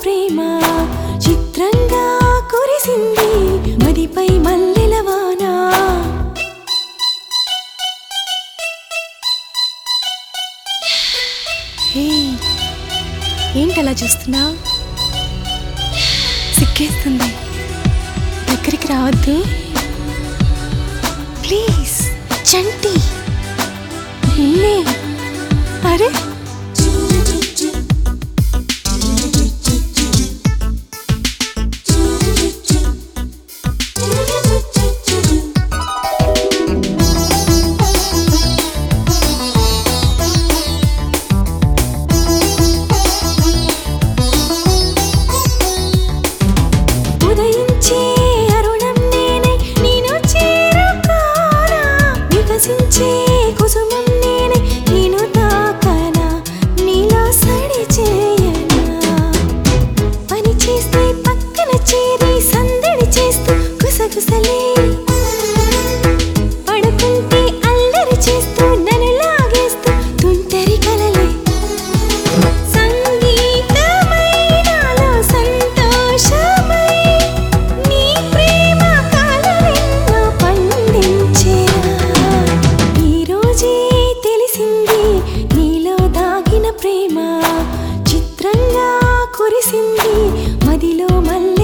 ప్రేమ చిత్రంగా కురిసింది మదిపై మల్లెల వాన హే ఏంటలా చూస్తున్నావు సిక్కేస్తుంది దగ్గరికి రావద్దు ప్లీజ్ చంటి నిన్నే అరే ఉదయించే అరుణం నేనే నేను చేరుకోనా వికసించే కుసుమం నేనే నేను తాకనా నీలో సడి చేయనా పని చేస్తే పక్కన చేరి సందడి చేస్తూ గుసగుసలే పడుకుంటే అల్లరి చేస్తూ నన్ను లాగేస్తూ తుంటరి కలలే సంగీతమై నాలో సంతోషమై నీ ప్రేమ కలలెన్నో పండించేరా ఈ రోజే తెలిసింది నీలో దాగిన ప్రేమ చిత్రంగా కురిసింది మదిలో మల్ల